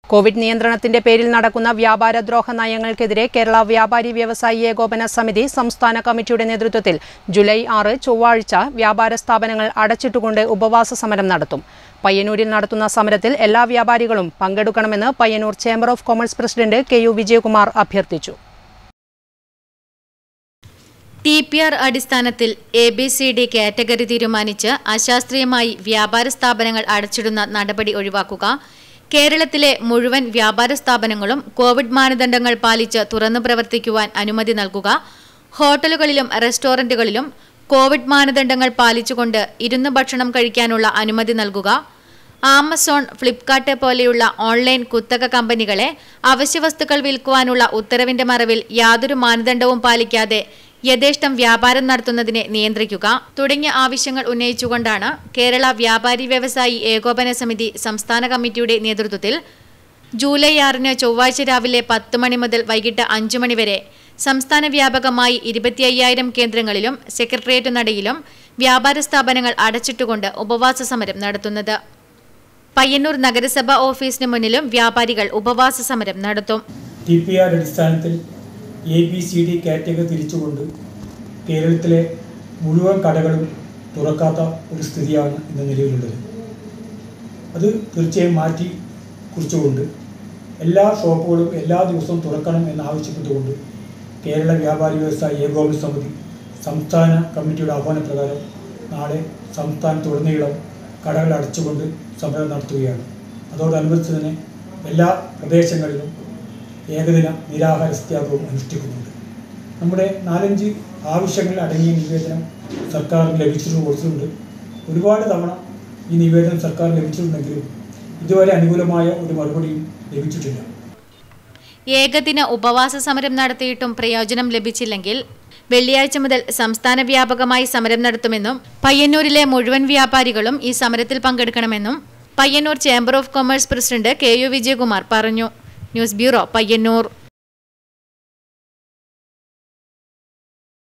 Covid നിയന്ത്രണത്തിന്റെ പേരിൽ നടക്കുന്ന വ്യാപാരദ്രോഹ നയങ്ങൾക്കെതിരെ കേരള വ്യാപാരി വ്യവസായി ഏകോപന സമിതി സംസ്ഥാന കമ്മിറ്റിയുടെ നേതൃത്വത്തിൽ ജൂലൈ ആറ് ചൊവ്വാഴ്ച വ്യാപാര സ്ഥാപനങ്ങൾ അടച്ചിട്ടുകൊണ്ട് ഉപവാസ സമരം നടത്തും പയ്യന്നൂരിൽ നടത്തുന്ന സമരത്തിൽ എല്ലാ വ്യാപാരികളും പങ്കെടുക്കണമെന്ന് Payyanur chamber of commerce president K U Vijayakumar അഭ്യർത്ഥിച്ചു ടി പി ആർ അടിസ്ഥാനത്തിൽ A B C D category തീരുമാനിച്ച് അശാസ്ത്രീയമായി വ്യാപാര സ്ഥാപനങ്ങൾ അടച്ചിടുന്ന നടപടി ഒഴിവാക്കുക കേരളത്തിലെ മുഴുവൻ വ്യാപാര സ്ഥാപനങ്ങളും കോവിഡ് മാനദണ്ഡങ്ങൾ പാലിച്ച് തുറന്നു പ്രവർത്തിക്കുവാൻ അനുമതി നൽകുക ഹോട്ടലുകളിലും റെസ്റ്റോറന്റുകളിലും കോവിഡ് മാനദണ്ഡങ്ങൾ പാലിച്ചുകൊണ്ട് ഇരുന്ന് ഭക്ഷണം കഴിക്കാനുള്ള അനുമതി നൽകുക ആമസോൺ ഫ്ലിപ്കാർട്ട് പോലെയുള്ള ഓൺലൈൻ കുത്തക കമ്പനികളെ അവശ്യവസ്തുക്കൾ വിൽക്കുവാനുള്ള ഉത്തരവിന്റെ മറവിൽ യാതൊരു മാനദണ്ഡവും പാലിക്കാതെ യഥേഷ്ടം വ്യാപാരം നടത്തുന്നതിനെ നിയന്ത്രിക്കുക തുടങ്ങിയ ആവശ്യങ്ങൾ ഉന്നയിച്ചുകൊണ്ടാണ് കേരള വ്യാപാരി വ്യവസായി ഏകോപന സമിതി സംസ്ഥാന കമ്മിറ്റിയുടെ നേതൃത്വത്തിൽ ജൂലൈ ആറിന് ചൊവ്വാഴ്ച രാവിലെ പത്ത് മണി മുതൽ വൈകിട്ട് അഞ്ചു മണി വരെ സംസ്ഥാന വ്യാപകമായി ഇരുപത്തി അയ്യായിരം കേന്ദ്രങ്ങളിലും സെക്രട്ടേറിയറ്റ് നടയിലും വ്യാപാര സ്ഥാപനങ്ങൾ അടച്ചിട്ടുകൊണ്ട് ഉപവാസ സമരം നടത്തുന്നത് പയ്യന്നൂർ നഗരസഭ ഓഫീസിന് മുന്നിലും വ്യാപാരികൾ ഉപവാസ സമരം നടത്തും ടി പി ആർ അടിസ്ഥാനത്തിൽ A B C D category തിരിച്ചുകൊണ്ട് കേരളത്തിലെ മുഴുവൻ കടകളും തുറക്കാത്ത ഒരു സ്ഥിതിയാണ് ഇന്ന് നിലവിലുള്ളത് അത് തീർച്ചയായും മാറ്റി കുറിച്ചുകൊണ്ട് എല്ലാ ഷോപ്പുകളും എല്ലാ ദിവസവും തുറക്കണം എന്നാവശ്യപ്പെട്ടുകൊണ്ട് കേരള വ്യാപാരി വ്യവസായ ഏകോപന സമിതി സംസ്ഥാന കമ്മിറ്റിയുടെ ആഹ്വാനപ്രകാരം നാളെ സംസ്ഥാനത്തുടനീളം കടകൾ അടച്ചുകൊണ്ട് സമരം നടത്തുകയാണ് അതോടനുബന്ധിച്ച് തന്നെ എല്ലാ പ്രദേശങ്ങളിലും ഏകദിന നിരാഹാര സത്യാഗ്രഹവും അനുഷ്ഠിക്കുന്നുണ്ട് നമ്മുടെ നാലഞ്ച് ആവശ്യങ്ങൾ അടങ്ങിയ നിവേദനം സർക്കാരിന് ലഭിച്ചിട്ട് കൊടുത്തിട്ടുണ്ട് ഒരുപാട് തവണ ഈ നിവേദനം സർക്കാർ ലഭിച്ചിട്ടുണ്ടെങ്കിലും ഇതുവരെ അനുകൂലമായ ഒരു മറുപടിയും ലഭിച്ചിട്ടില്ല ഏകദിന ഉപവാസ സമരം നടത്തിയിട്ടും പ്രയോജനം ലഭിച്ചില്ലെങ്കിൽ വെള്ളിയാഴ്ച മുതൽ സംസ്ഥാന വ്യാപകമായി സമരം നടത്തുമെന്നും പയ്യന്നൂരിലെ മുഴുവൻ വ്യാപാരികളും ഈ സമരത്തിൽ പങ്കെടുക്കണമെന്നും Payyanur chamber of commerce president K U Vijayakumar പറഞ്ഞു ന്യൂസ് ബ്യൂറോ പയ്യന്നൂർ